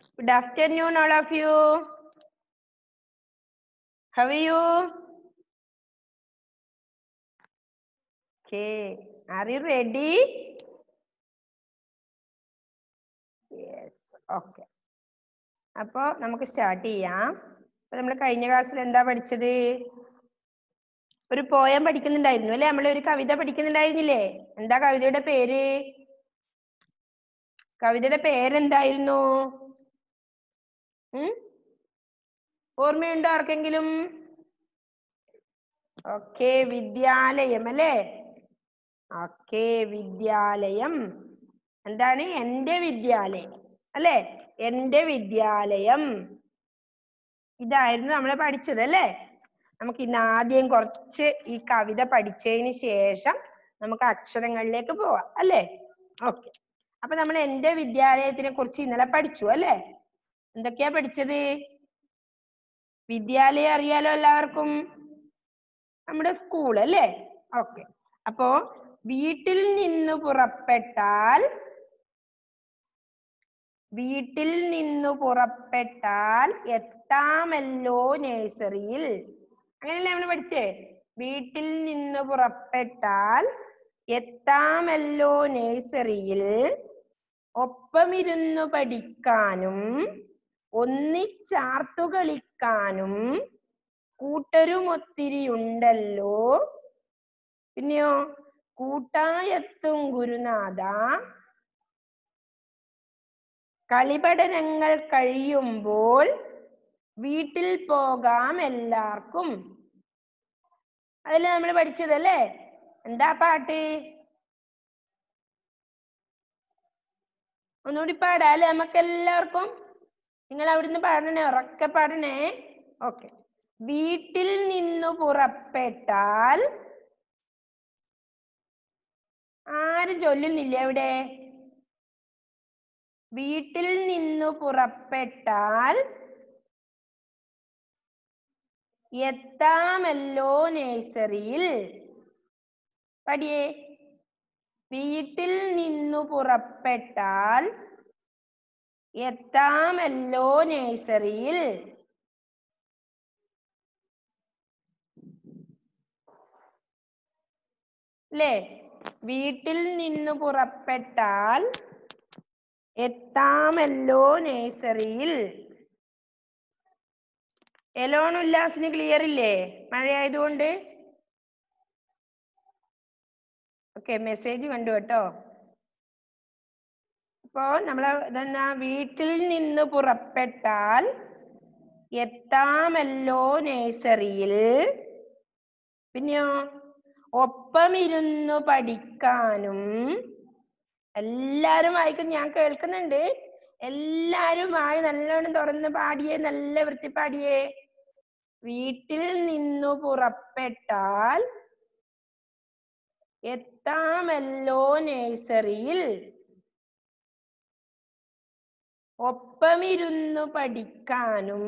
Good afternoon, all of you. How are you? Okay. Are you ready? Yes. Okay. അപ്പോ നമുക്ക് start ചെയ്യാം അപ്പൊ നമ്മൾ കഴിഞ്ഞ ക്ലാസ്സിൽ എന്താ പഠിച്ചത് ഒരു പോയം പഠിക്കുന്നുണ്ടായിരുന്നു അല്ലെ നമ്മൾ ഒരു കവിത പഠിക്കുന്നുണ്ടായിരുന്നില്ലേ എന്താ കവിതയുടെ പേര് കവിതയുടെ പേരെന്തായിരുന്നു ഉം ഓർമ്മയുണ്ടോ ആർക്കെങ്കിലും ഓക്കെ വിദ്യാലയം അല്ലേ ഓക്കെ വിദ്യാലയം എന്താണ് എന്റെ വിദ്യാലയം അല്ലേ എന്റെ വിദ്യാലയം ഇതായിരുന്നു നമ്മൾ പഠിച്ചത് അല്ലേ നമുക്ക് ഇന്ന് ആദ്യം കുറച്ച് ഈ കവിത പഠിച്ചതിന് ശേഷം നമുക്ക് അക്ഷരങ്ങളിലേക്ക് പോവാം അല്ലേ ഓക്കെ അപ്പൊ നമ്മൾ എന്റെ വിദ്യാലയത്തിനെ കുറിച്ച് ഇന്നലെ പഠിച്ചു അല്ലേ എന്തൊക്കെയാ പഠിച്ചത് വിദ്യാലയം അറിയാലോ എല്ലാവർക്കും നമ്മുടെ സ്കൂൾ അല്ലേ ഓക്കെ അപ്പോ വീട്ടിൽ നിന്ന് പുറപ്പെട്ടാൽ വീട്ടിൽ നിന്ന് പുറപ്പെട്ടാൽ എത്താമല്ലോ നേഴ്സറിയിൽ അങ്ങനെയല്ലേ നമ്മൾ പഠിച്ചേ വീട്ടിൽ നിന്ന് പുറപ്പെട്ടാൽ എത്താമല്ലോ നേഴ്സറിയിൽ ഒപ്പമിരുന്നു പഠിക്കാനും ഒന്നിച്ചാർത്തു കളിക്കാനും കൂട്ടരും ഒത്തിരി ഉണ്ടല്ലോ പിന്നെയോ കൂട്ടായെത്തും ഗുരുനാഥ കളിപഠനങ്ങൾ കഴിയുമ്പോൾ വീട്ടിൽ പോകാം എല്ലാവർക്കും അതിൽ നമ്മൾ പഠിച്ചതല്ലേ എന്താ പാട്ട് ഒന്നുകൂടി പാടാ അല്ലെ നമുക്ക് എല്ലാവർക്കും നിങ്ങൾ അവിടുന്ന് പാടണേ ഉറക്കെ പാടണേ ഓക്കെ വീട്ടിൽ നിന്നു പുറപ്പെട്ടാൽ ആരും ചൊല്ലുന്നില്ല ഇവിടെ വീട്ടിൽ നിന്നു പുറപ്പെട്ടാൽ എത്താമല്ലോ നേഴ്സറിയിൽ പഠിയേ വീട്ടിൽ നിന്നു പുറപ്പെട്ടാൽ എത്താമല്ലോ നേഴ്സറിയിൽ അല്ലേ വീട്ടിൽ നിന്നു പുറപ്പെട്ടാൽ എത്താമല്ലോ നേഴ്സറിയിൽ എലോൺ ഉല്ലാസിന് ക്ലിയർ ഇല്ലേ മഴയായതുകൊണ്ട് ഓക്കെ മെസ്സേജ് കണ്ടു കേട്ടോ അപ്പോ നമ്മൾ ഇതെന്നാ വീട്ടിൽ നിന്ന് പുറപ്പെട്ടാൽ എത്താമല്ലോ നേഴ്സറിയിൽ പിന്നെയോ ഒപ്പമിരുന്നു പഠിക്കാനും എല്ലാരും വായിക്കും ഞാൻ കേൾക്കുന്നുണ്ട് എല്ലാരും വായി നല്ലോണം തുറന്ന് പാടിയേ നല്ല വൃത്തി പാടിയേ വീട്ടിൽ നിന്നു പുറപ്പെട്ടാൽ എത്താമല്ലോ നേഴ്സറിയിൽ ഒപ്പമിരുന്നു പഠിക്കാനും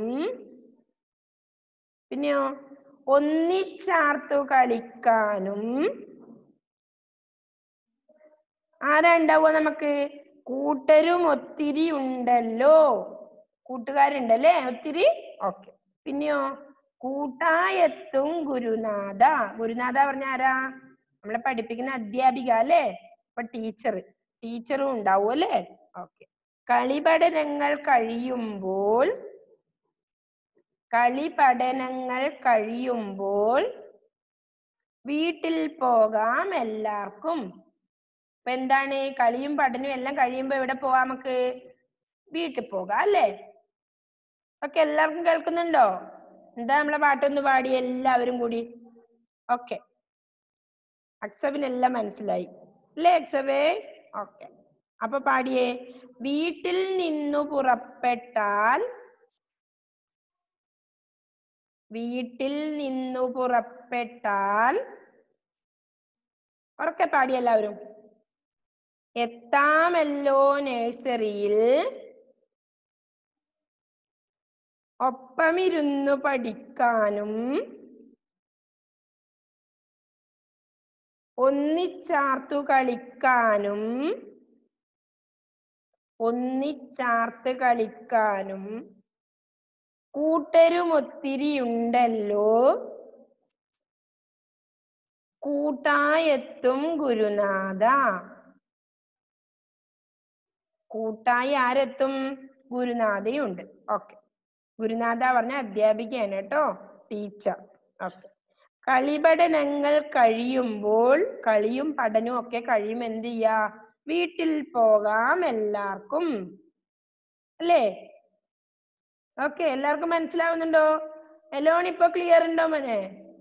പിന്നെയോ ഒന്നിച്ചാർത്തു കളിക്കാനും ആരാ ഉണ്ടാവുക നമുക്ക് കൂട്ടരും ഒത്തിരി ഉണ്ടല്ലോ കൂട്ടുകാരുണ്ടല്ലേ ഒത്തിരി ഓക്കെ പിന്നെയോ കൂട്ടായെത്തും ഗുരുനാഥ ഗുരുനാഥ പറഞ്ഞ ആരാ നമ്മളെ പഠിപ്പിക്കുന്ന അധ്യാപിക അല്ലേ അപ്പൊ ടീച്ചർ ടീച്ചറും ഉണ്ടാവും അല്ലേ ഓക്കെ കളിപഠനങ്ങൾ കഴിയുമ്പോൾ കളിപഠനങ്ങൾ കഴിയുമ്പോൾ വീട്ടിൽ പോകാം എല്ലാവർക്കും അപ്പൊ എന്താണ് കളിയും പഠനവും എല്ലാം കഴിയുമ്പോ എവിടെ പോവാം നമുക്ക് വീട്ടിൽ പോകാം അല്ലേ ഓക്കെ എല്ലാവർക്കും കേൾക്കുന്നുണ്ടോ എന്താ നമ്മളെ പാട്ടൊന്ന് പാടി എല്ലാവരും കൂടി ഓക്കെ അക്സബിനെല്ലാം മനസ്സിലായി അല്ലേ അക്സബേ ഓക്കെ അപ്പൊ പാടിയേ വീട്ടിൽ നിന്നു പുറപ്പെട്ടാൽ വീട്ടിൽ നിന്നു പുറപ്പെട്ടാൽ ഉറക്കെ പാടി എല്ലാവരും എത്താമല്ലോ നേഴ്സറിയിൽ ഒപ്പമിരുന്നു പഠിക്കാനും ഒന്നിച്ചാർത്തു കളിക്കാനും ഒന്നിച്ചാർത്ത് കളിക്കാനും കൂട്ടരുമൊത്തിരിയുണ്ടല്ലോ കൂട്ടായെത്തും ഗുരുനാഥ കൂട്ടായി ആരെത്തും ഗുരുനാഥയുണ്ട് ഓക്കെ ഗുരുനാഥ പറഞ്ഞ അധ്യാപികയാണ് കേട്ടോ ടീച്ചർ ഓക്കെ കളിപഠനങ്ങൾ കഴിയുമ്പോൾ കളിയും പഠനവും ഒക്കെ കഴിയും എന്ത് ചെയ്യാ വീട്ടിൽ പോകാം എല്ലാവർക്കും അല്ലേ ഓക്കെ എല്ലാവർക്കും മനസ്സിലാവുന്നുണ്ടോ എലോൺ ഇപ്പൊ ക്ലിയർ ഉണ്ടോ മോനെ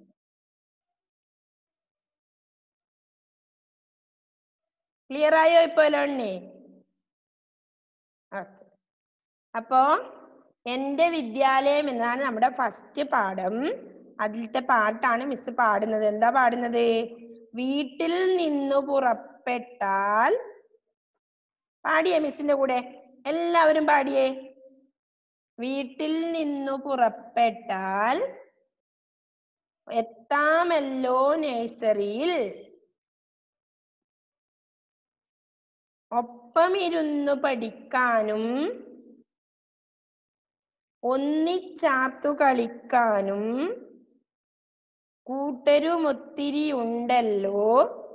ക്ലിയർ ആയോ ഇപ്പൊ എലോണിനെ ഓക്കെ അപ്പോ എന്റെ വിദ്യാലയം എന്നാണ് നമ്മുടെ ഫസ്റ്റ് പാഠം അതിലത്തെ പാട്ടാണ് മിസ് പാടുന്നത് എന്താ പാടുന്നത് വീട്ടിൽ നിന്നു പുറപ്പെട്ടാൽ പാടിയേ മിസ്സിന്റെ കൂടെ എല്ലാവരും പാടിയേ വീട്ടിൽ നിന്നു പുറപ്പെട്ടാൽ എത്താമല്ലോ നഴ്സറിയിൽ ഒപ്പമിരുന്നു പഠിക്കാനും ഒന്നിച്ചാത്തു കളിക്കാനും കൂട്ടരുമൊത്തിരി ഉണ്ടല്ലോ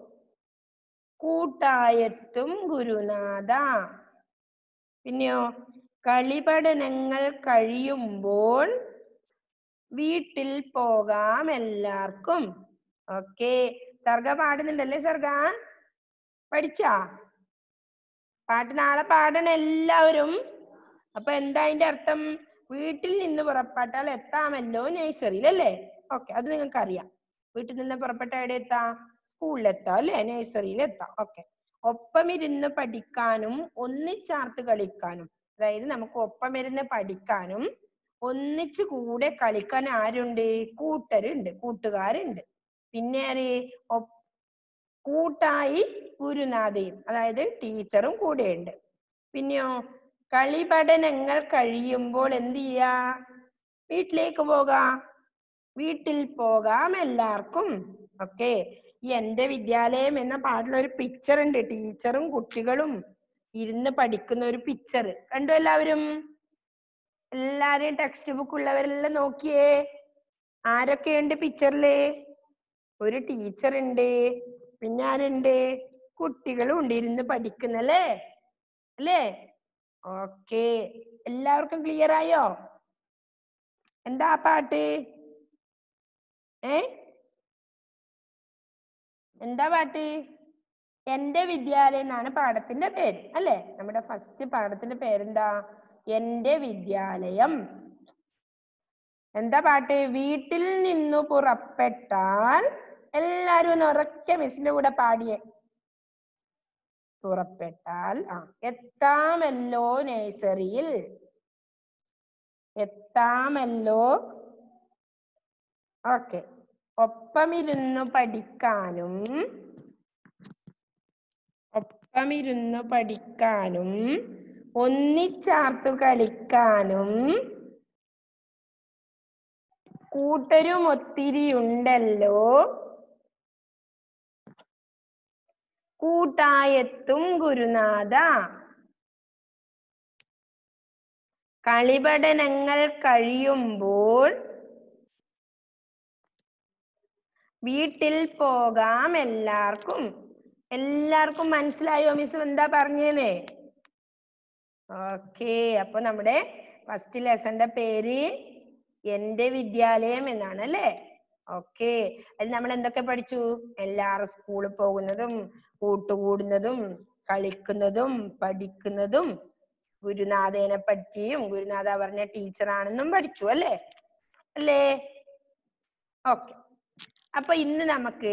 കൂട്ടായെത്തും ഗുരുനാഥ പിന്നെയോ കളിപഠനങ്ങൾ കഴിയുമ്പോൾ വീട്ടിൽ പോകാം എല്ലാവർക്കും ഓക്കെ സർഗ പാടുന്നുണ്ടല്ലേ സർഗ പഠിച്ചാ പാട്ട് നാളെ പാടണം എല്ലാവരും അപ്പൊ എന്താ അതിന്റെ അർത്ഥം വീട്ടിൽ നിന്ന് പുറപ്പെട്ടാൽ എത്താമല്ലോ നഴ്സറിയിൽ അല്ലേ ഓക്കെ അത് നിങ്ങൾക്ക് അറിയാം വീട്ടിൽ നിന്ന് പുറപ്പെട്ട എവിടെ എത്താം സ്കൂളിൽ എത്താം അല്ലേ നഴ്സറിയിൽ എത്താം ഓക്കെ ഒപ്പമിരുന്ന് പഠിക്കാനും ഒന്നിച്ചാർത്ത് കളിക്കാനും അതായത് നമുക്ക് ഒപ്പമിരുന്ന് പഠിക്കാനും ഒന്നിച്ച് കൂടെ കളിക്കാൻ ആരുണ്ട് കൂട്ടരുണ്ട് കൂട്ടുകാരുണ്ട് പിന്നെ ആര് ഒപ്പ് കൂട്ടായി ഗുരുനാഥയും അതായത് ടീച്ചറും കൂടെയുണ്ട് പിന്നെയോ കളിപഠനങ്ങൾ കഴിയുമ്പോൾ എന്ത് ചെയ്യാ വീട്ടിലേക്ക് പോകാം വീട്ടിൽ പോകാം എല്ലാവർക്കും ഓക്കെ ഈ എന്റെ വിദ്യാലയം എന്ന പാട്ടിൽ ഒരു പിക്ചർ ഉണ്ട് ടീച്ചറും കുട്ടികളും ഇരുന്ന് പഠിക്കുന്ന ഒരു പിക്ചർ കണ്ടു എല്ലാവരും എല്ലാരെയും ടെക്സ്റ്റ് ബുക്ക് ഉള്ളവരെല്ലാം നോക്കിയേ ആരൊക്കെയുണ്ട് പിക്ചറില് ഒരു ടീച്ചർ ഉണ്ട് പിന്നെ ആരുണ്ട് കുട്ടികളും ഉണ്ട് ഇരുന്ന് പഠിക്കുന്നല്ലേ അല്ലേ ഓക്കെ എല്ലാവർക്കും ക്ലിയർ ആയോ എന്താ ആ പാട്ട് ഏ എന്താ പാട്ട് എന്റെ വിദ്യാലയം എന്നാണ് പാഠത്തിന്റെ പേര് അല്ലേ നമ്മുടെ ഫസ്റ്റ് പാഠത്തിന്റെ പേരെന്താ എന്റെ വിദ്യാലയം എന്താ പാട്ട് വീട്ടിൽ നിന്നു പുറപ്പെട്ടാൽ എല്ലാരും ഒന്ന് ഉറക്കെ മിസ്സിന്റെ കൂടെ പാടിയേ പുറപ്പെട്ടാൽ ആ എത്താമല്ലോ നഴ്സറിയിൽ എത്താമല്ലോ ഓക്കെ ഒപ്പമിരുന്നു പഠിക്കാനും ഒപ്പമിരുന്നു പഠിക്കാനും ഒന്നിച്ചാർത്തു കളിക്കാനും കൂട്ടരും ഒത്തിരി ഉണ്ടല്ലോ കൂട്ടായെത്തും ഗുരുനാഥ കളിപഠനങ്ങൾ കഴിയുമ്പോൾ വീട്ടിൽ പോകാം എല്ലാവർക്കും എല്ലാവർക്കും മനസ്സിലായോ മിസ് എന്താ പറഞ്ഞേന്നേ ഓക്കെ അപ്പൊ നമ്മുടെ ഫസ്റ്റ് ലെസന്റെ പേര് എന്റെ വിദ്യാലയം എന്നാണ് അല്ലേ ഓക്കെ അതിൽ നമ്മൾ എന്തൊക്കെ പഠിച്ചു എല്ലാവരും സ്കൂളിൽ പോകുന്നതും കൂട്ടുകൂടുന്നതും കളിക്കുന്നതും പഠിക്കുന്നതും ഗുരുനാഥേനെ പറ്റിയും ഗുരുനാഥ പറഞ്ഞ ടീച്ചറാണെന്നും പഠിച്ചു അല്ലേ അല്ലേ ഓക്കെ അപ്പൊ ഇന്ന് നമുക്ക്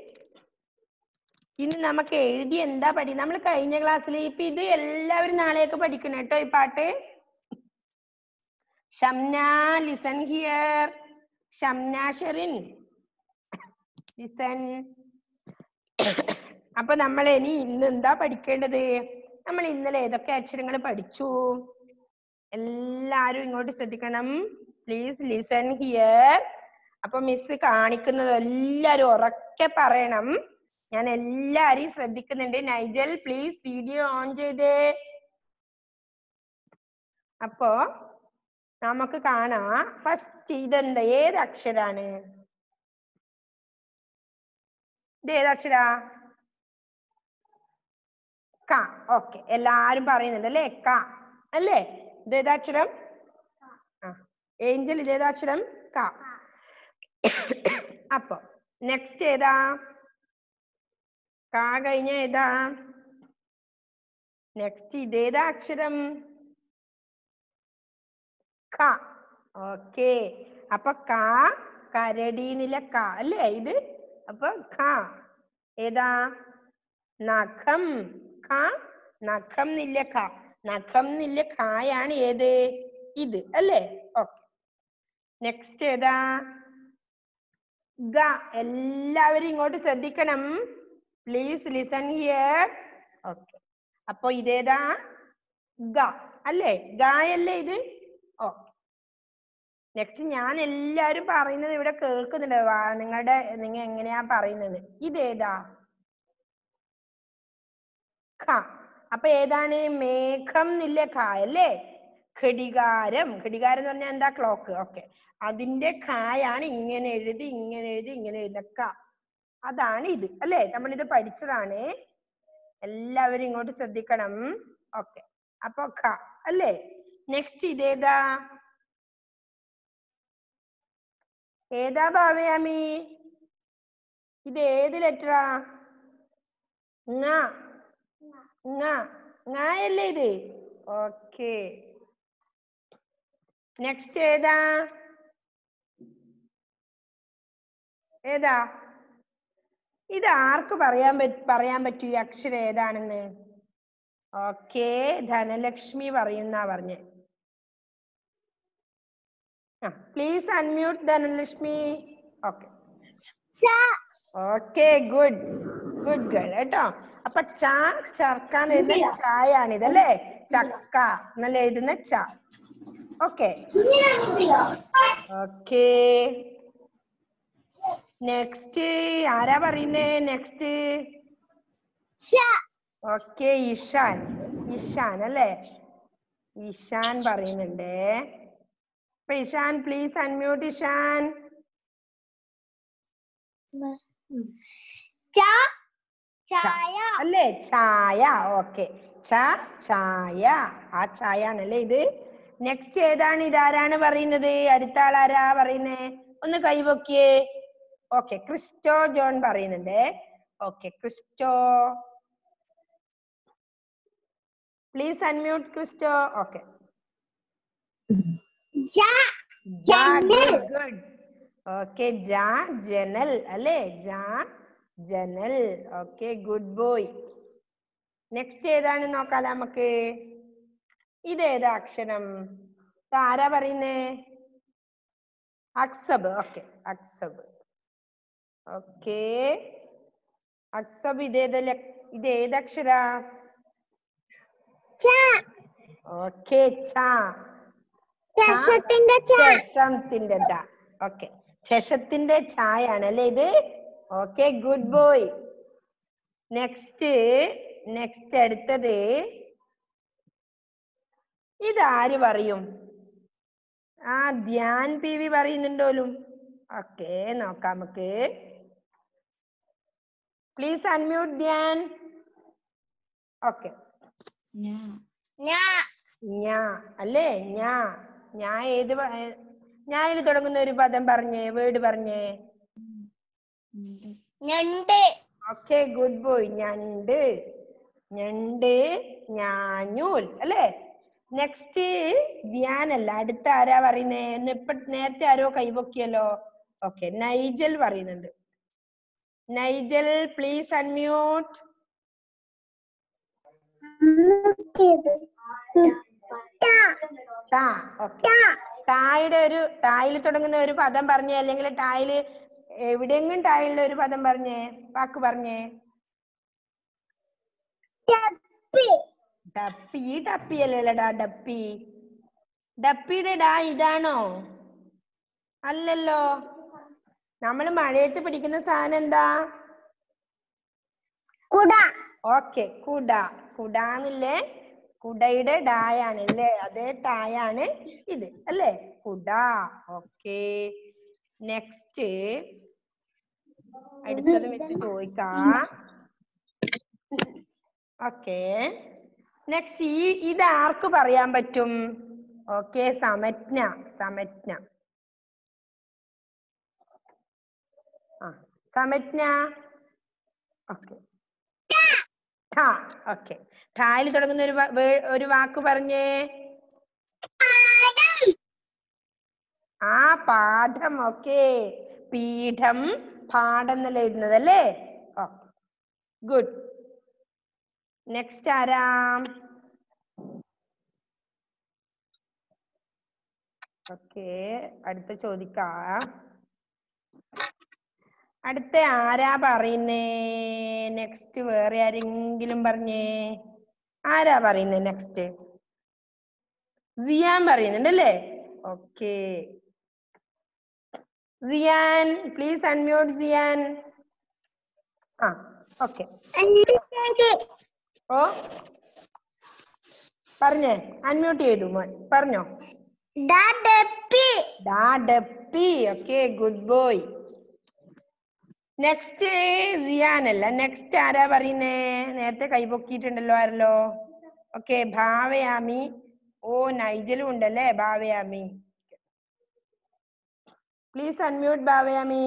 ഇന്ന് നമുക്ക് എഴുതി എന്താ പഠി നമ്മൾ കഴിഞ്ഞ ക്ലാസ്സിൽ ഇപ്പൊ ഇത് എല്ലാവരും നാളെയൊക്കെ പഠിക്കണം കേട്ടോ ഈ പാട്ട് Shamna listen here Shamna Sherin listen അപ്പൊ നമ്മൾ ഇനി ഇന്ന് എന്താ പഠിക്കേണ്ടത് നമ്മൾ ഇന്നലെ ഏതൊക്കെ അക്ഷരങ്ങൾ പഠിച്ചു എല്ലാരും ഇങ്ങോട്ട് ശ്രദ്ധിക്കണം പ്ലീസ് ലിസൺ ഹിയർ അപ്പൊ മിസ് കാണിക്കുന്നത് എല്ലാരും ഉറക്കെ പറയണം ഞാൻ എല്ലാരെയും ശ്രദ്ധിക്കുന്നുണ്ട് നൈജൽ പ്ലീസ് വീഡിയോ ഓൺ ചെയ്തേ അപ്പോ നമുക്ക് കാണാം ഫസ്റ്റ് ഇതെന്താ ഏത് അക്ഷരാണ് ഇത് ഏതക്ഷരാ ക ഓക്കെ എല്ലാരും പറയുന്നുണ്ട് അല്ലേ ക അല്ലേ ഇത് ഏതാക്ഷരം ആ ഏഞ്ചൽ ഇത് ഏതാക്ഷരം ക അപ്പൊ നെക്സ്റ്റ് ഏതാ ക കഴിഞ്ഞ ഏതാ നെക്സ്റ്റ് ഇതേതാ അക്ഷരം ക ഓക്കെ അപ്പൊ ക കരടിന്നില്ല ക അല്ലേ ഇത് അപ്പൊ ഖ ഏതാ നഖം ഖ നഖം എന്നില്ല ഖ നഖം എന്നില്ല ഖായാണ് ഏത് ഇത് അല്ലേ ഓക്കെ നെക്സ്റ്റ് ഏതാ ഗ എല്ലാവരും ഇങ്ങോട്ട് ശ്രദ്ധിക്കണം പ്ലീസ് ലിസൺ ഹിയർ ഓക്കെ അപ്പൊ ഇതേതാ ഗ അല്ലേ ഗായല്ലേ ഇത് ഓക്കെ നെക്സ്റ്റ് ഞാൻ എല്ലാരും പറയുന്നത് ഇവിടെ കേൾക്കുന്നുണ്ട് വാ- നിങ്ങളുടെ നിങ്ങൾ എങ്ങനെയാ പറയുന്നത് ഇതേതാ ഖ അപ്പൊ ഏതാണ് മേഘം എന്നില്ല ഖ അല്ലേ ഘടികാരം ഘടികാരം എന്ന് പറഞ്ഞാൽ എന്താ ക്ലോക്ക് ഓക്കെ അതിന്റെ ഖായാണ് ഇങ്ങനെ എഴുതി ഇങ്ങനെ എഴുതി ഇങ്ങനെ എഴുതക്ക അതാണ് ഇത് അല്ലേ നമ്മൾ ഇത് പഠിച്ചതാണ് എല്ലാവരും ഇങ്ങോട്ട് ശ്രദ്ധിക്കണം ഓക്കെ അപ്പൊ ഖ അല്ലേ നെക്സ്റ്റ് ഇതേതാ ഏതാ ഭാവയാമി ഇത് ഏത് ലെറ്ററാ ങ ങ ങയല്ലേ ഇത് ഓക്കെ നെക്സ്റ്റ് ഏതാ ഏതാ ഇത് ആർക്ക് പറയാൻ പറ്റ പറയാൻ പറ്റൂ ഈ അക്ഷരം ഏതാണെന്ന് ഓക്കെ ധനലക്ഷ്മി പറയുന്നാ പറഞ്ഞേ please unmute Dhanalakshmi okay okay good good girl കേട്ടോ അപ്പൊ ച ചർക്കാൻ എഴുതുന്ന ചായാണ് ഇതല്ലേ ചക്ക എന്നല്ല എഴുതുന്ന ച ഓക്കെ ഓക്കെ നെക്സ്റ്റ് ആരാ പറയുന്നേ നെക്സ്റ്റ് ഓക്കെ ഇഷാൻ ഇഷാൻ അല്ലേ ഇഷാൻ പറയുന്നുണ്ട് അപ്പൊ ഇഷാൻ പ്ലീസ് അൺമ്യൂട്ട് ഇഷാൻ ചായ അല്ലേ ചായ ഓക്കെ ച ചായ ആ ചായ ആണല്ലേ ഇത് നെക്സ്റ്റ് ഏതാണ് ഇതാരാണ് പറയുന്നത് അടുത്ത ആളാരാ പറയുന്നേ ഒന്ന് കൈവക്കിയേ ഓക്കെ ക്രിസ്റ്റോ ജോൺ പറയുന്നുണ്ട് okay Christo please unmute Christo okay ജനൽ. ഗുഡ് ഓക്കെ ജാ ജനൽ അല്ലേ ജാ ജനൽ ഓക്കെ ഗുഡ് ബോയ് നെക്സ്റ്റ് ഏതാണ് നോക്കാലോ നമുക്ക് ഇതേതാ അക്ഷരം ഇത് ആരാ പറയുന്നേ അക്സബ് ഓക്കെ അക്സബ് ഓക്കെ അക്സബ് ഇതേതല്ല ഇത് ഏതക്ഷര ഓക്കെ ചാ രസത്തിന്റെ ചായ ചഷത്തിന്റെ ദ ഓക്കെ ചഷത്തിന്റെ ചായാണ് അല്ലേ ഇത് okay good boy next next അടുത്തത് ഇതാര് പറയും ആ ധ്യാൻ പി വി പറയുന്നുണ്ടോലും ഓക്കെ നോക്കാം നമുക്ക് പ്ലീസ് അൺമ്യൂട്ട് ധ്യാൻ ഓക്കെ ഞാ ഞാ അല്ലേ ഞാ ഞാ ഏത് പ- ഏ, ഞായിൽ തുടങ്ങുന്ന ഒരു പദം പറഞ്ഞേ വേർഡ് പറഞ്ഞേ ഞണ്ട് ഓക്കെ ഗുഡ് ബോയ് ഞണ്ട് ഞണ്ട് ഞാഞ്ഞൂൽ അല്ലേ നെക്സ്റ്റ് ധ്യാനല്ല അടുത്ത ആരാ പറയുന്നേ എന്ന് ഇപ്പൊ നേരത്തെ ആരോ കൈപൊക്കിയല്ലോ ഓക്കെ നൈജൽ പറയുന്നുണ്ട് നൈജൽ പ്ലീസ് അൺമ്യൂട്ട് താ ഓക്കെ തായുടെ ഒരു തായിൽ തുടങ്ങുന്ന ഒരു പദം പറഞ്ഞേ അല്ലെങ്കിൽ ടായില് എവിടെയെങ്കിലും ടായിലുള്ള ഒരു പദം പറഞ്ഞേ വാക്ക് പറഞ്ഞേ ഡപ്പി ഈ ഡപ്പി അല്ലല്ലടാ ഡപ്പി ഡപ്പിയുടെ ഡാ ഇതാണോ അല്ലല്ലോ നമ്മൾ മഴയത്ത് പിടിക്കുന്ന സാധനം എന്താ കുട ഓക്കെ കുട കുടാന്നില്ലേ കുടയുടെ ഡായാണ് അല്ലേ അതേ ടായാണ് ഇത് അല്ലേ കുട ഓക്കെ നെക്സ്റ്റ് അടുത്തത് മിസ് ചോദിക്കാം ഓക്കെ നെക്സ്റ്റ് ഈ ഇത് ആർക്ക് പറയാൻ പറ്റും ഓക്കെ സമജ്ഞ സമജ്ഞ ആ സമജ്ഞ ഓക്കെ ഠ ഓക്കെ ഠായിൽ തുടങ്ങുന്ന ഒരു വ- വേ- ഒരു വാക്ക് പറഞ്ഞേ ആ പാഠം ഓക്കെ പീഠം പാഠം എന്നല്ല എഴുതുന്നത് അല്ലേ ഓക്കെ ഗുഡ് നെക്സ്റ്റ് ആരാം ഓക്കെ അടുത്ത ചോദിക്കാം അടുത്ത ആരാ പറയുന്നേ നെക്സ്റ്റ് വേറെ ആരെങ്കിലും പറഞ്ഞേ ആരാ പറയുന്നേ നെക്സ്റ്റ് സിയാൻ പറയുന്നുണ്ട് അല്ലേ okay Sian please unmute Sian ആ ഓക്കെ ഓ പറഞ്ഞേ അൺമ്യൂട്ട് ചെയ്തു മോൻ പറഞ്ഞോ ഡപ്പി ഡാ ഡപ്പി okay good boy next Sian അല്ല നെക്സ്റ്റ് ആരാ പറയുന്നേ നേരത്തെ കൈപൊക്കിയിട്ടുണ്ടല്ലോ ആരല്ലോ ഓക്കെ ഭാവയാമി ഓ നൈജലും ഉണ്ടല്ലേ ഭാവയാമി പ്ലീസ് അൺമ്യൂട്ട് ഭാവയാമി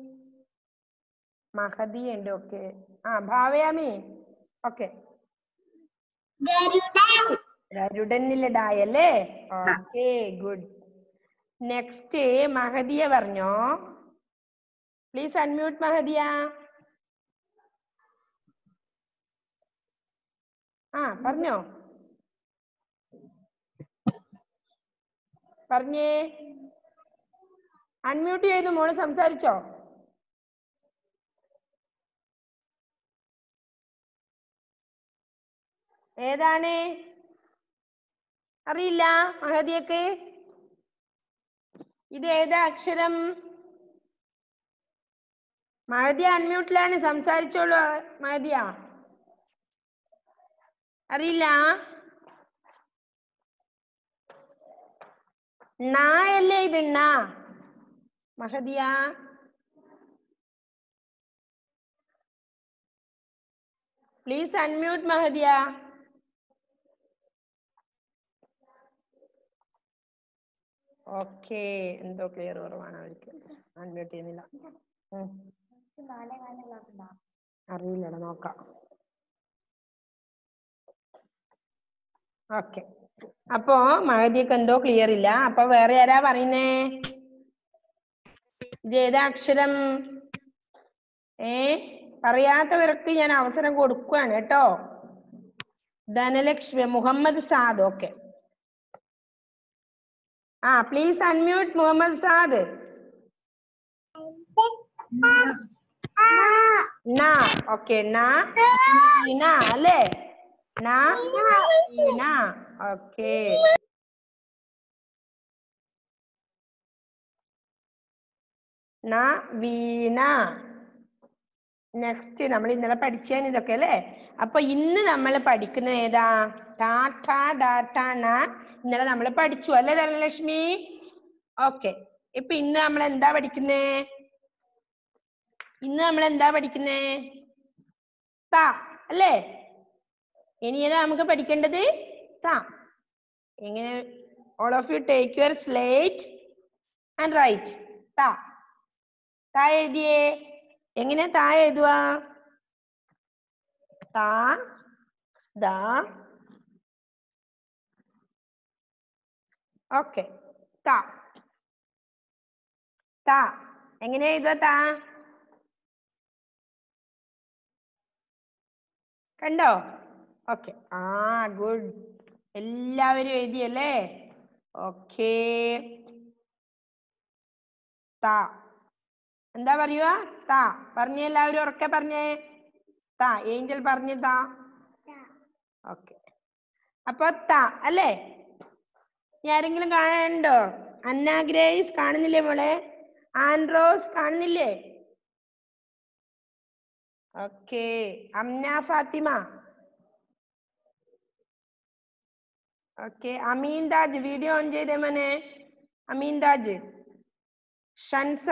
മഹദി ഉണ്ട് ഓക്കെ ആ ഭാവയാമി ഓക്കെ ഗരുഡൻ ഗരുഡനിലെ ഡായല്ലേ ഓക്കെ ഗുഡ് നെക്സ്റ്റ് മഹദിയ പറഞ്ഞോ പ്ലീസ് അൺമ്യൂട്ട് മഹദിയ ആ പറഞ്ഞോ പറഞ്ഞേ അൺമ്യൂട്ട് ചെയ്തു മോള് സംസാരിച്ചോ ഏതാണ് അറിയില്ല മഹദിയക്ക് ഇത് ഏതാ അക്ഷരം മഹദിയ അൺമ്യൂട്ടിലാണ് സംസാരിച്ചോളൂ മഹദിയ അറിയില്ല ണ അല്ലേ ഇത് ണ Mahadiya please unmute Mahadiya okay എന്തോ ക്ലിയർ കുറവാണ് അവർക്ക് അൺമ്യൂട്ട് ചെയ്യുന്നില്ല ഉം. അറിയില്ലടാ നോക്കാം ഓക്കെ അപ്പോ മഹദിയൊക്കെ എന്തോ ക്ലിയർ ഇല്ല അപ്പൊ വേറെ ആരാ പറയുന്നേ ഇത് ഏതാ അക്ഷരം ഏ പറയാത്തവർക്ക് ഞാൻ അവസരം കൊടുക്കുകയാണ് കേട്ടോ ധനലക്ഷ്മി മുഹമ്മദ് സാദ് ഓക്കെ ആ പ്ലീസ് അൺമ്യൂട്ട് മുഹമ്മദ് സാദ് ന ഓക്കെ ന വീണ അല്ലേ ന വീണ ഓക്കെ ന വീണ നെക്സ്റ്റ് നമ്മൾ ഇന്നലെ പഠിച്ചാൻ ഇതൊക്കെ അല്ലേ അപ്പൊ ഇന്ന് നമ്മൾ പഠിക്കുന്നത് ഏതാ ടാറ്റ ഡാറ്റ ണ ഇന്നലെ നമ്മൾ പഠിച്ചു അല്ലേ ധനലക്ഷ്മി ഓക്കെ ഇപ്പൊ ഇന്ന് നമ്മൾ എന്താ പഠിക്കുന്നേ ഇന്ന് നമ്മൾ എന്താ പഠിക്കുന്നേ ത അല്ലേ ഇനി ഏതാ നമുക്ക് പഠിക്കേണ്ടത് ത എങ്ങനെ all of you take your slate and write ത ത എഴുതിയേ എങ്ങനെ താ എഴുതുക താ ദ ഓക്കെ ത ത എങ്ങനെ എഴുതുക താ കണ്ടോ ഓക്കെ ആ ഗുഡ് എല്ലാവരും എഴുതിയല്ലേ ഓക്കേ ത എന്താ പറയുക ത പറഞ്ഞേ എല്ലാവരും ഉറക്കെ പറഞ്ഞേ ത ഏഞ്ചൽ പറഞ്ഞു താ ഓക്കെ അപ്പൊ ത അല്ലേ ഇനി ആരെങ്കിലും കാണാനുണ്ടോ അന്ന ഗ്രേസ് കാണുന്നില്ലേ മോളെ ആൻഡ്രോസ് കാണുന്നില്ലേ okay Amna Fathima okay Ameen Taj video on ചെയ്തേ മോനെ അമീൻ താജ് ഷൻസ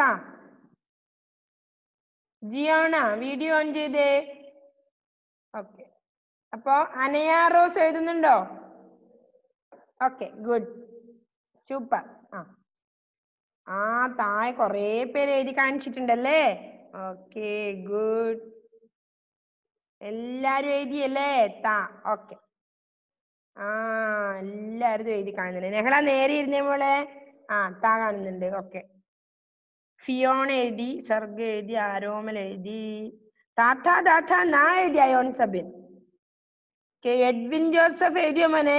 ജിയോണ വീഡിയോ ഓൺ ചെയ്തേ ഓക്കെ അപ്പോ അനയ റോസ് എഴുതുന്നുണ്ടോ ഓക്കെ ഗുഡ് സൂപ്പർ ആ ആ താഴെ കുറേ പേര് എഴുതി കാണിച്ചിട്ടുണ്ടല്ലേ ഓക്കെ ഗുഡ് എല്ലാരും എഴുതിയല്ലേ താ ഓക്കെ ആ എല്ലാവരും എഴുതി കാണുന്നുണ്ട് നെഹള നേരെ ഇരുന്നേ മോളെ ആ താ കാണുന്നുണ്ട് ഓക്കെ ഫിയോൺ എഴുതി സർഗ എഴുതി ആരോമൽ എഴുതി താത്ത താത്ത നാ എഴുതി അയോൺ സബിൻ ഓക്കെ എഡ്വിൻ ജോസഫ് എഴുതിയോ മോനെ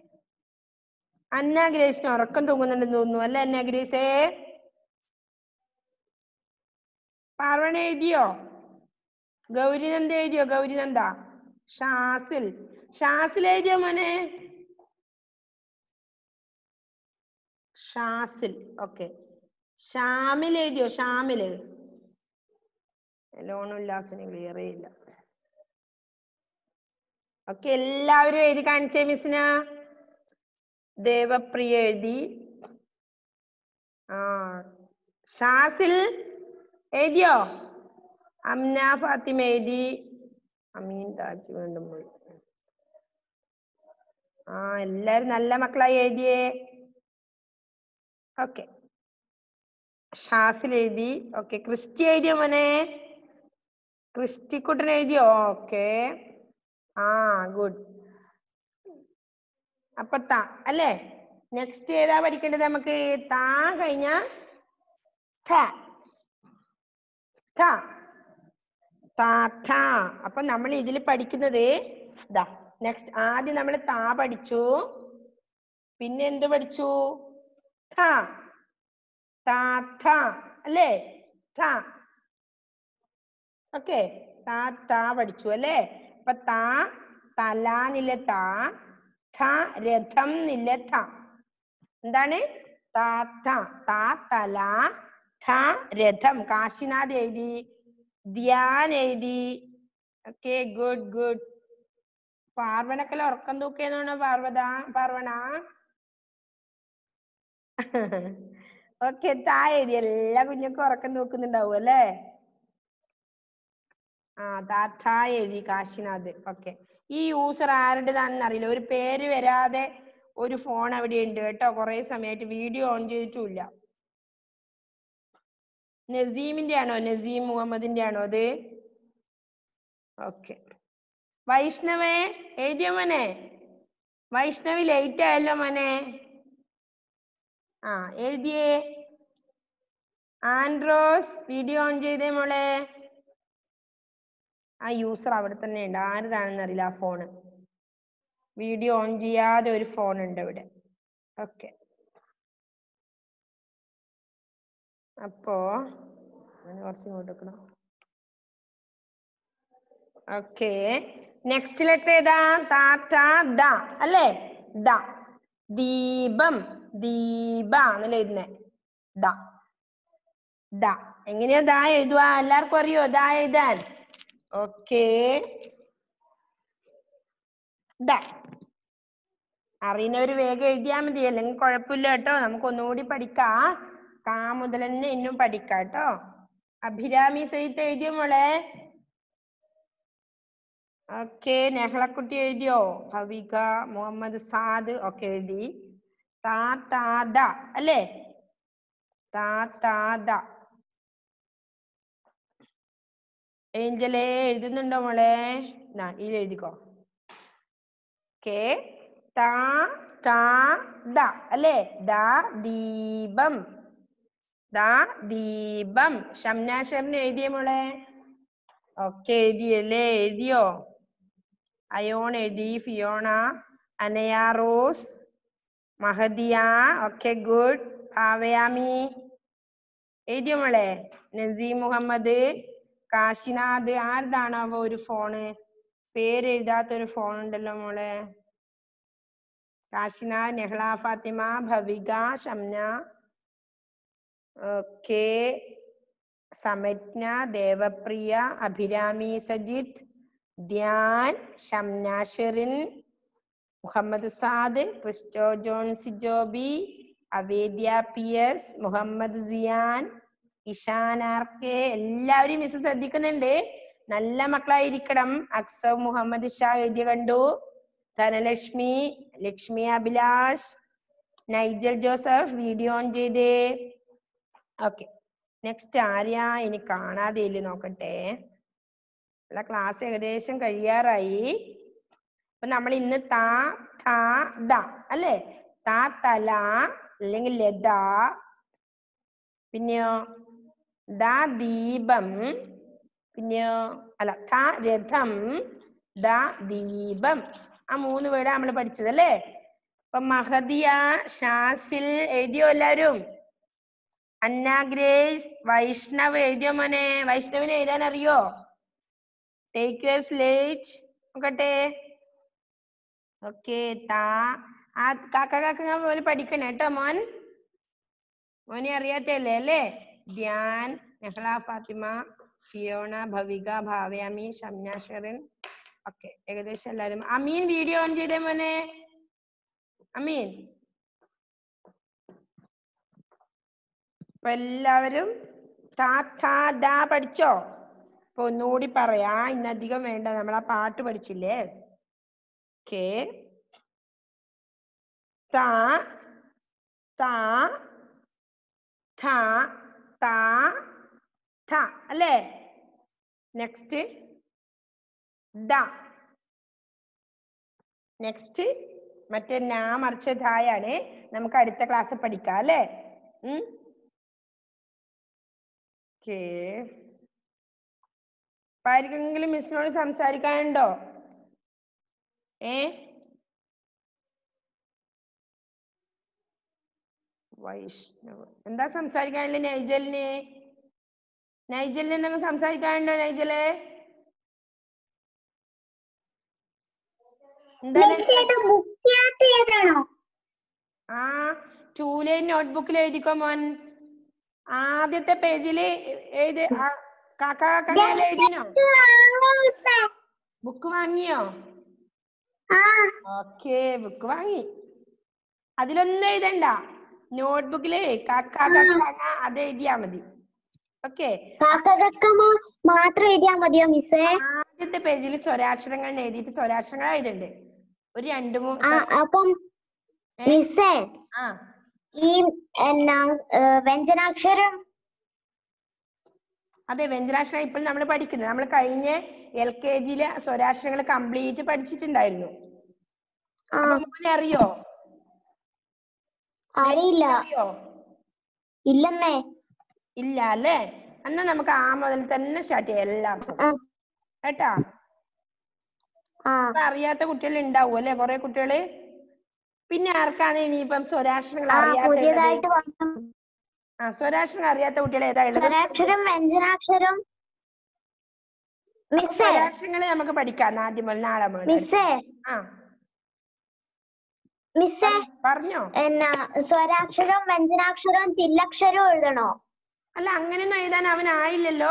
അന്ന ഗ്രേസിന് ഉറക്കം തൂങ്ങുന്നുണ്ടെന്ന് തോന്നുന്നു അല്ലേ അന്ന ഗ്രേസേ പാർവണ എഴുതിയോ ഗൗരിനന്ദ എഴുതിയോ ഗൗരിനന്ദ ഷാസിൽ ഷാസിൽ എഴുതിയോ മോനെ ഷാസിൽ ഓക്കെ ഷാമിൽ എഴുതിയോ ഷാമില് ലോൺ ഉല്ലാസിന് ക്ലിയർ ഇല്ല ഓക്കെ എല്ലാവരും എഴുതി കാണിച്ചേ മിസ്സിന ദേവപ്രിയ എഴുതി ആ ഷാസിൽ എഴുതിയോ അംന ഫാത്തിമ എഴുതി അമീൻ താജ് വീണ്ടും പോയി ആ എല്ലാരും നല്ല മക്കളായി എഴുതിയേ ഓക്കെ ഷാസിൽ എഴുതി ഓക്കെ ക്രിസ്റ്റി എഴുതിയോ മോനെ ക്രിസ്റ്റിക്കുട്ടൻ എഴുതിയോ ഓക്കെ ആ ഗുഡ് അപ്പൊ താ അല്ലേ നെക്സ്റ്റ് ഏതാ പഠിക്കേണ്ടത് നമുക്ക് താ കഴിഞ്ഞ ഥ ഥ താ ഥ അപ്പൊ നമ്മൾ ഇതിൽ പഠിക്കുന്നത് ഇതാ നെക്സ്റ്റ് ആദ്യം നമ്മൾ താ പഠിച്ചു പിന്നെ എന്ത് പഠിച്ചു ഥ താ ഥ അല്ലേ ഥ ഓക്കെ താ താ പഠിച്ചു അല്ലേ അപ്പൊ താ തല നില താ ഥ രഥം നില ഥ എന്താണ് താ ഥ താ തല ഥ രഥം കാശിനാഥ് എഴുതി ധ്യാൻ എഴുതി ഓക്കെ ഗുഡ് ഗുഡ് പാർവണക്കല്ല ഉറക്കം തൂക്കിയെന്നാണ് പാർവത പാർവണ ഓക്കെ താ എഴുതി എല്ലാ കുഞ്ഞുക്കും ഉറക്കം തൂക്കുന്നുണ്ടാവും അല്ലേ ആ താത്ത എഴുതി കാശിനാഥ് ഓക്കെ ഈ യൂസർ ആരുടേതാണെന്ന് അറിയില്ല ഒരു പേര് വരാതെ ഒരു ഫോൺ അവിടെ ഉണ്ട് കേട്ടോ കുറെ സമയമായിട്ട് വീഡിയോ ഓൺ ചെയ്തിട്ടുമില്ല നസീമിന്റെ ആണോ നസീം മുഹമ്മദിന്റെ ആണോ അത് ഓക്കെ വൈഷ്ണവേ എഴുതിയോ മോനെ വൈഷ്ണവി ലേറ്റ് ആയല്ലോ മോനെ ആ എഴുതിയേ ആൻഡ്രോസ് വീഡിയോ ഓൺ ചെയ്തേ മോളെ ആ യൂസർ അവിടെ തന്നെ ഉണ്ട് ആരുതാണെന്ന് അറിയില്ല ആ ഫോണ് വീഡിയോ ഓൺ ചെയ്യാതെ ഒരു ഫോൺ ഉണ്ട് ഇവിടെ ഓക്കെ അപ്പോ അങ്ങനെ കുറച്ച് ഇങ്ങോട്ട് വെക്കണം ഓക്കെ നെക്സ്റ്റ് ലെറ്റർ ഏതാ താത്ത ദ അല്ലേ ദ ദീപം ദീപ എന്നല്ലേ എഴുതുന്നേ ദ ദ എങ്ങനെയാ ദാ എഴുതുക എല്ലാവർക്കും അറിയോ ദാ എഴുതാൻ ഓക്കെ ദ അറിയുന്നവര് വേഗം എഴുതിയാ മതി അല്ലെങ്കിൽ കുഴപ്പമില്ല കേട്ടോ നമുക്ക് ഒന്നുകൂടി പഠിക്കാം കാ മുതൽ തന്നെ ഇന്നും പഠിക്കാം കേട്ടോ അഭിരാമി സഹിത്ത് എഴുതിയോ മോളെ ഓക്കെ നെഹ്ളക്കുട്ടി എഴുതിയോ ഭവിക മുഹമ്മദ് സാദ് ഒക്കെ എഴുതി താ താ ദ അല്ലേ താ താ ദ ഏഞ്ചലേ എഴുതുന്നുണ്ടോ മോളെ നാ ഇതിൽ എഴുതിക്കോ ഓക്കെ താ താ ദ അല്ലേ ദ ദീപം ദ ദീപം ഷംനാഷറിന് എഴുതിയ മോളെ ഒക്കെ എഴുതിയല്ലേ എഴുതിയോ അയോൺ എഴുതി ഫിയോണ അനയ റോസ് മഹദിയ ഒക്കെ ഗുഡ് ഭാവയാമി എഴുതിയോ മോളെ നസീം മുഹമ്മദ് കാശിനാഥ് ആരുതാണാവോ ഒരു ഫോണ് പേര് എഴുതാത്ത ഒരു ഫോൺ ഉണ്ടല്ലോ മോളെ Kashinath Nehla Fathima Bhavika Shamna okay Samanjna Devapriya Abhirami Sajith Dhyan Shamna Sherin Muhammad Saad Christo Jonsy Joby Avedya P S Muhammad Zian Ishan R K എല്ലാവരും മിസ് ശ്രദ്ധിക്കുന്നുണ്ട് നല്ല മക്കളായിരിക്കണം അക്സവ് മുഹമ്മദ് ഷാ എഴുതിയ കണ്ടു ധനലക്ഷ്മി ലക്ഷ്മി അഭിലാഷ് നൈജൽ ജോസഫ് വീഡിയോ ഓൺ ചെയ്ത് ഓക്കെ നെക്സ്റ്റ് ആര്യ ഇനി കാണാതെ ഇല്ല നോക്കട്ടെ ഉള്ള ക്ലാസ് ഏകദേശം കഴിയാറായി അപ്പൊ നമ്മൾ ഇന്ന് താ ഥാ ദ അല്ലേ താ തല അല്ലെങ്കിൽ ലത പിന്നെയോ ദ ദീപം പിന്നെയോ അല്ല ഥ രഥം ദ ദീപം ആ മൂന്ന് വേർഡ് നമ്മൾ പഠിച്ചത് അല്ലേ അപ്പൊ മഹദിയ ഷാസിൽ എഴുതിയോ എല്ലാവരും അന്ന ഗ്രേസ് വൈഷ്ണവ് എഴുതിയോ മോനെ വൈഷ്ണവിന് എഴുതാൻ അറിയോ ടേക്ക് യുവർ സ്ലേറ്റ് നോക്കട്ടെ ഓക്കെ താ ആ കാക്ക കാക്ക പോലെ പഠിക്കണേ കേട്ടോ മോൻ മോനെ അറിയാത്തല്ലേ അല്ലേ ധ്യാൻ നെഹ്ല ഫാത്തിമ ഫിയോണ ഭവിക ഭാവ്യാമി ഷംന ഷെറിൻ ഓക്കെ ഏകദേശം എല്ലാരും അമീൻ വീഡിയോ ഓൺ ചെയ്തേ മോനെ അമീൻ അപ്പൊ എല്ലാവരും താ താ ദാ പഠിച്ചോ അപ്പൊ ഒന്നുകൂടി പറയാ ഇന്നധികം വേണ്ട നമ്മൾ ആ പാട്ട് പഠിച്ചില്ലേ കെ താ താ ഥ താ ഥ അല്ലേ നെക്സ്റ്റ് ദ നെക്സ്റ്റ് മറ്റേ നാ മറിച്ച ധായാണ് നമുക്ക് അടുത്ത ക്ലാസ് പഠിക്കാം അല്ലേ ഉം ഓക്കേ അപ്പൊ ആർക്കെങ്കിലും മിസ്സിനോട് സംസാരിക്കാനുണ്ടോ ഏ വൈഷ്ണവ് എന്താ സംസാരിക്കാനുള്ളത് നൈജലിന് നൈജലിന് എന്തെങ്കിലും സംസാരിക്കാനുണ്ടോ നൈജല് എന്താണ് ബുക്കിനകത്ത് ഏതാണോ ആ ടൂ ലൈൻ നോട്ട്ബുക്കിൽ എഴുതിക്കോ മോൻ ആദ്യത്തെ പേജിൽ എഴുതി ആ, കാക്ക കാക്ക എഴുതിനോ ബുക്ക് വാങ്ങിയോ ആ ഓക്കേ ബുക്ക് വാങ്ങി അതിലൊന്നും എഴുതണ്ട നോട്ട്ബുക്കില് കാക്ക കാക്ക അത് എഴുതിയാ മതി ഓക്കെ കാക്കകക്കമ്മ മാത്രം എഴുതിയാ മതിയോ മിസ്സേ ആദ്യത്തെ പേജിൽ സ്വരാക്ഷരങ്ങൾ എഴുതിയിട്ട് സ്വരാക്ഷരങ്ങൾ എഴുതണ്ട് ഒരു രണ്ട് ആ മൂന്ന് അപ്പം മിസ്സേ ആ ഈ എന്നാ ഏ, വ്യഞ്ജനാക്ഷരം അതെ വ്യഞ്ജനാക്ഷരം ഇപ്പോൾ നമ്മൾ പഠിക്കുന്നത് നമ്മൾ കഴിഞ്ഞ എൽ കെ ജിയിലെ സ്വരാക്ഷരങ്ങൾ കംപ്ലീറ്റ് പഠിച്ചിട്ടുണ്ടായിരുന്നു ആ അപ്പൊ മോനെ അറിയോ അറിയില്ല അറിയോ ഇല്ലെന്നേ ഇല്ല അല്ലേ എന്നാ നമുക്ക് ആ മുതൽ തന്നെ സ്റ്റാർട്ട് ചെയ്യാം എല്ലാവർക്കും ആ കേട്ടാ ആ അപ്പൊ അറിയാത്ത കുട്ടികൾ ഉണ്ടാവും അല്ലെ കുറെ കുട്ടികള് പിന്നെ ആർക്കാണ് ഇനിയിപ്പം സ്വരാക്ഷരങ്ങൾ ആ അറിയാത്ത പുതിയതായിട്ട് വന്നു ആ സ്വരാക്ഷരങ്ങൾ അറിയാത്ത കുട്ടികൾ ഏതാ ഉള്ളത് സ്വരാക്ഷരം വ്യഞ്ജനാക്ഷരം മിസ്സേ സ്വരാക്ഷരങ്ങൾ നമുക്ക് പഠിക്കാം ആദ്യം മുതൽ നാളെ മുതൽ മിസ്സേ ആ മിസ്സേ പറഞ്ഞോ എന്നാ സ്വരാക്ഷരം വ്യഞ്ജനാക്ഷരം ചില്ലക്ഷരവും എഴുതണോ അല്ല അങ്ങനെയൊന്നും എഴുതാൻ അവൻ ആയില്ലല്ലോ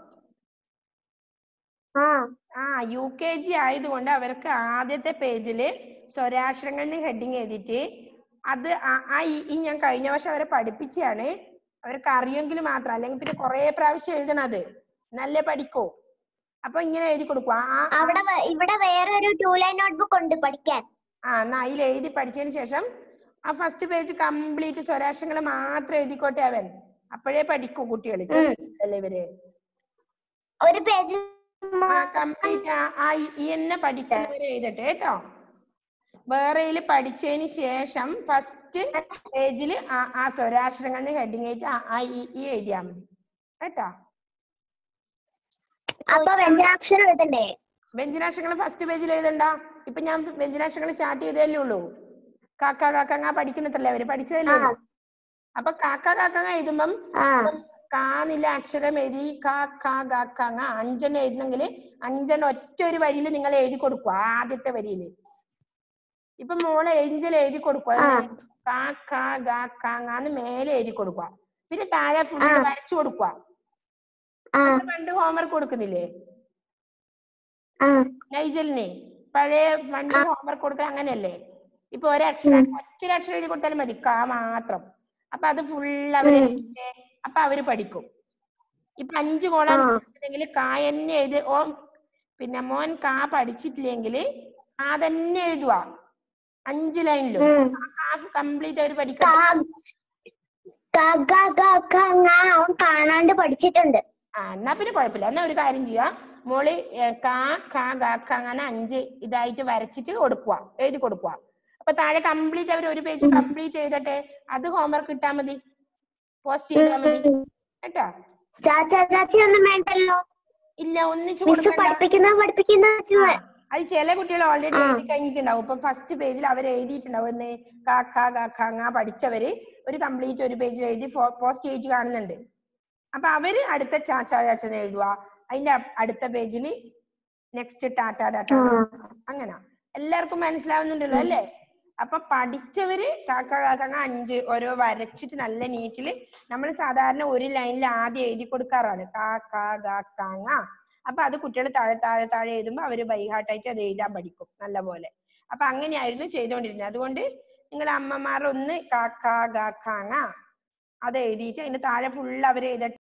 ആ ആ യു കെ ജി ആയതുകൊണ്ട് അവർക്ക് ആദ്യത്തെ പേജില് സ്വരാക്ഷരങ്ങളുടെ ഹെഡിങ് എഴുതിയിട്ട് അത് ആ- ആ ഈ ഈ ഞാൻ കഴിഞ്ഞ വർഷം അവരെ പഠിപ്പിച്ചാണ് അവർക്ക് അറിയെങ്കിൽ മാത്രം അല്ലെങ്കിൽ പിന്നെ കുറെ പ്രാവശ്യം എഴുതണം അത് നല്ല പഠിക്കൂ അപ്പൊ ഇങ്ങനെ എഴുതി കൊടുക്കും ആ ആ- അവിടെ വേ- ഇവിടെ വേറെ ഒരു ടൂ ലൈൻ നോട്ട്ബുക്ക് ഉണ്ട് പഠിക്കാൻ ആ എന്നാ അതിൽ എഴുതി പഠിച്ചതിന് ശേഷം ആ ഫസ്റ്റ് പേജ് കംപ്ലീറ്റ് സ്വരാക്ഷരങ്ങൾ മാത്രം എഴുതിക്കോട്ടെ അവൻ അപ്പോഴേ പഠിക്കൂ കുട്ടികൾ ചെറിയ ഇവര് ഒരു പേജിൽ ആ കംപ്ലീറ്റ് ആ ഈ- ഈ എന്നെ പഠിക്കുന്നവരെ എഴുതട്ടെ കേട്ടോ വേറെയിൽ പഠിച്ചതിന് ശേഷം ഫസ്റ്റ് പേജിൽ ആ ആ സ്വരാക്ഷരങ്ങളുടെ ഹെഡിങ് ആയിട്ട് ആ ആ ഈ ഈ എഴുതിയാ മതി കേട്ടോ അപ്പൊ വ്യഞ്ജനാക്ഷരം എഴുതണ്ടേ വ്യഞ്ജനാക്ഷരങ്ങൾ ഫസ്റ്റ് പേജിൽ എഴുതണ്ട ഇപ്പൊ ഞാൻ വ്യഞ്ജനാക്ഷരങ്ങൾ സ്റ്റാർട്ട് ചെയ്തല്ലേ ഉള്ളൂ കാക്ക കാക്കങ്ങ പഠിക്കുന്നതല്ലേ അവര് പഠിച്ചതല്ലേ ഉള്ളൂ അപ്പൊ കാക്ക കാക്കങ്ങ എഴുതുമ്പം ആ കാന്നില്ല അക്ഷരം എഴുതി കാ കാ ഗ ക ങ അഞ്ചെണ്ണം എഴുതുന്നെങ്കിൽ അഞ്ചെണ്ണം ഒറ്റ ഒരു വരിയിൽ നിങ്ങൾ എഴുതി കൊടുക്കുക ആദ്യത്തെ വരിയിൽ ഇപ്പൊ മോളെ ഏഞ്ചൽ എഴുതി കൊടുക്കുക ആ. കാ കാ ഗ ക ങ എന്ന് മേലെ എഴുതി കൊടുക്കുക പിന്നെ താഴെ ഫുള്ള് ആ. വരച്ചു കൊടുക്കുക ആ നമ്മൾ പണ്ട് ഹോംവർക്ക് കൊടുക്കുന്നില്ലേ ആ നൈജലിനെ പഴയ പണ്ട് ഹോംവർക്ക് കൊടുക്കാൻ അങ്ങനെയല്ലേ ഇപ്പൊ ഒരക്ഷരം ഒറ്റ അക്ഷരം എഴുതി കൊടുത്താലും മതി കാ മാത്രം അപ്പൊ അത് ഫുൾ അവര് ഉം. എഴുതിയിട്ട് അപ്പൊ അവര് പഠിക്കും ഇപ്പൊ അഞ്ച് കോളം ആ. ഉണ്ടെങ്കിൽ കാ തന്നെ എഴുതി ഓ പിന്നെ മോൻ കാ പഠിച്ചിട്ടില്ലെങ്കിൽ കാ തന്നെ എഴുതുക അഞ്ച് ലൈനിലും ഉം. കാ കംപ്ലീറ്റ് അവർ പഠിക്കും കാ ക, ക, ക, ഖ, ങ അവൻ കാണാണ്ട് പഠിച്ചിട്ടുണ്ട് ആ എന്നാ പിന്നെ കുഴപ്പമില്ല എന്നാ ഒരു കാര്യം ചെയ്യാ മോള് ഏ, കാ ഖ ഗ ഖ അങ്ങനെ അഞ്ച് ഇതായിട്ട് വരച്ചിട്ട് കൊടുക്കുക എഴുതി കൊടുക്കുക അപ്പൊ താഴെ കംപ്ലീറ്റ് അവർ ഒരു പേജ് ഉം. കംപ്ലീറ്റ് ചെയ്തിട്ടെ അത് ഹോംവർക്ക് ഇട്ടാ മതി പോസ്റ്റ് ചെയ്താൽ മതി കേട്ടോ ചാച്ച ചാച്ചി ഒന്നും വേണ്ടല്ലോ ഇല്ല ഒന്നിച്ച് മിസ് കൊടുക്കണ്ട പഠിപ്പിക്കുന്ന പഠിപ്പിക്കുന്ന വെച്ച് ആ, അത് ചില കുട്ടികൾ ഓൾറെഡി ആ. എഴുതി കഴിഞ്ഞിട്ടുണ്ടാവും ഇപ്പൊ ഫസ്റ്റ് പേജിൽ അവർ എഴുതിയിട്ടുണ്ടാവും എന്ന് കാ ഖ ഗ ഖ ങ പഠിച്ചവര് ഒരു കംപ്ലീറ്റ് ഒരു പേജിൽ എഴുതി പോസ്റ്റ് ചെയ്ത് കാണുന്നുണ്ട് അപ്പൊ അവര് അടുത്ത ചാച്ചാ ചാച്ചന്ന് എഴുതുക അതിന്റെ അ- അടുത്ത പേജിൽ നെക്സ്റ്റ് ടാറ്റ ടാറ്റ അങ്ങനെ എല്ലാവർക്കും മനസ്സിലാവുന്നുണ്ടല്ലോ അല്ലേ അപ്പൊ പഠിച്ചവര് കാക്ക കാക്കങ്ങ അഞ്ച് ഓരോ വരച്ചിട്ട് നല്ല നീറ്റില് നമ്മൾ സാധാരണ ഒരു ലൈനിൽ ആദ്യം എഴുതി കൊടുക്കാറാണ് കാ കാ ഗ കാങ്ങ അപ്പൊ അത് കുട്ടികൾ താഴെ താഴെ താഴെ എഴുതുമ്പോൾ അവര് ബൈഹാർട്ടായിട്ട് അത് എഴുതാൻ പഠിക്കും നല്ല പോലെ അപ്പൊ അങ്ങനെയായിരുന്നു ചെയ്തുകൊണ്ടിരുന്നത് അതുകൊണ്ട് നിങ്ങളുടെ അമ്മമാർ ഒന്ന് കാ കാ ഗ കാങ്ങ അത് എഴുതിയിട്ട് അതിന്റെ താഴെ ഫുൾ അവർ എഴുതട്ടെ